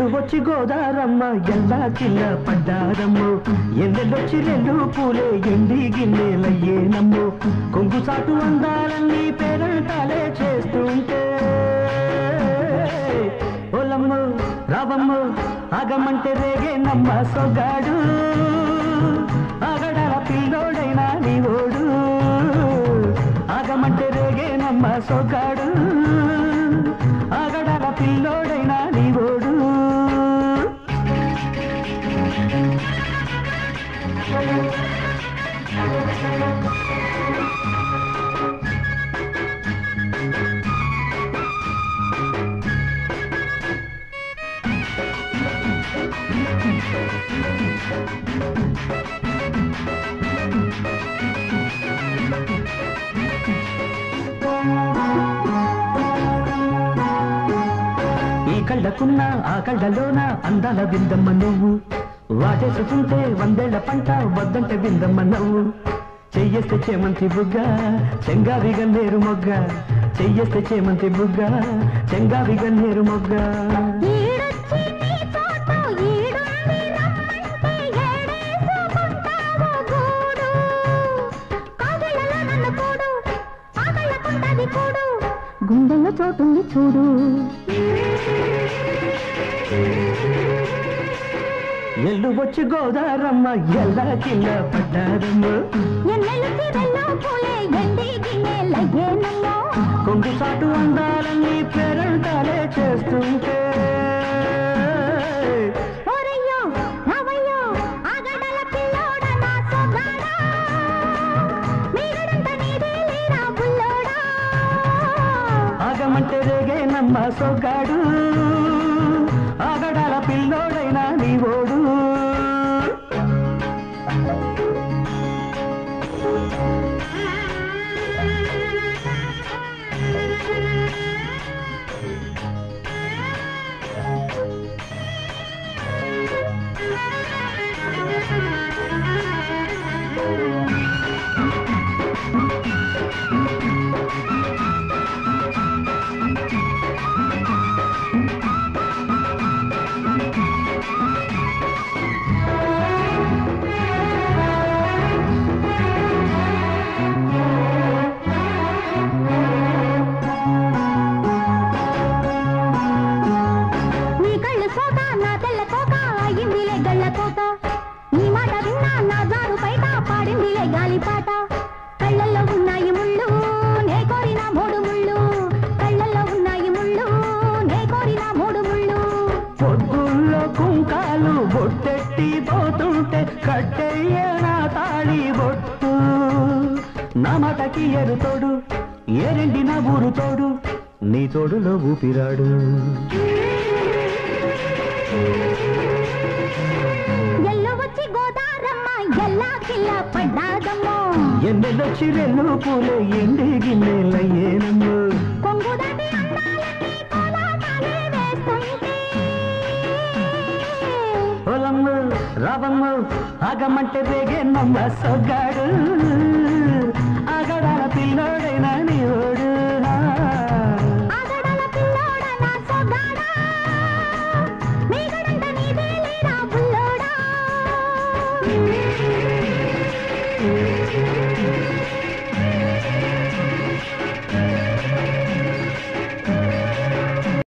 వచ్చి గోదారమ్మ ఎల్లా కిల్ల పడ్డారమ్ము ఎన్నెల్లొచ్చి రెండు పూలే ఎండి గిన్నెలయ్యేనమ్ము కొంగు సాటు అందాలన్నీ పేరంటాలే చేస్తుంటే ఓలమ్ము రావమ్ము ఆగమంటే రేగే నమ్మ సొగాడు ఆగడాల పిల్లోడైనా నీ ఓడు ఆగమంటే రేగే నమ్మ సొగాడు ఆగడాల పిల్లోడైనా నీ ఓడు ఈ కళ్ళకున్న ఆ కళ్ళలోన అందాల విందమ్మ నువ్వు వాటేసుకుంటే వందేళ్ల పంట వద్దంటే విందమ్మ నవ్వు చెయ్యేస్తే చేమంతి బుగ్గ చెంగావి గన్నేరు మొగ్గ చెయ్యేస్తే చేమంతి బుగ్గ చెంగావి గన్నేరు మొగ్గ ఈడొచ్చి నీ చోటు ఈడుంది రమ్మంటే ఏడేసుకుంటావు గూడు కాగిళ్ళలో నన్ను కూడు ఆకళ్ళకుంటది కూడు గుండెల్లో చోటుంది చూడు ఎల్లు వచ్చి గోదారమ్మ ఎల్లా కింద పడ్డారమ్మ ఎన్నెలు తీరల్లో పూలే ఎండి గిన్నెలయ్యేనమ్మో కొంగు సాటు అందాలన్నీ పేరంటాలే చేస్తుంటే ఓరయ్యో రావయ్యో ఆగడల పిల్లోడ నా సొగాడా మీరడంత నీదే లేరా బుల్లోడా ఆగమంటే రేగే నమ్మ సొగ్గాడు ఆగడాల పిల్లోడైనా నీ ఓడు నీ కళ్ళు సోక నా తెల్ల కోక అయ్యిందిలే గళ్ళ కోట నీ మాట విన్నా నా జారు బయట పాడిందిలే గాలిపాట కళ్ళల్లో ఉన్నాయి ముళ్ళు నే కోరిన మూడు ముళ్ళు కళ్ళల్లో ఉన్నాయి ముళ్ళు నే కోరిన మూడు ముళ్ళు పొద్దుల్లో కుంకాలు బొట్టెట్టి పోతుంటే కట్టెయ్య నా తాళి బొట్టు నా మాటకి ఎరు తోడు ఏరెండి నా ఊరు తోడు నీ తోడులో ఊపిరాడు ఎల్లు వచ్చి గోదారమ్మ ఎల్లా కిల్ల పడ్డాదమ్మో ఎన్నెల్లొచ్చి రెల్లు పూలే ఎండి గిన్నెలయ్యేనమ్ము కొంగు దాటి అందాలన్నీ కోలాటాలే వేస్తుంటే పొలమ్ము రావమ్ము ఆగమంటే రేగే నమ్మ సొగ్గాడు ఆగడాల పిల్లోడైనా నీ ఓడు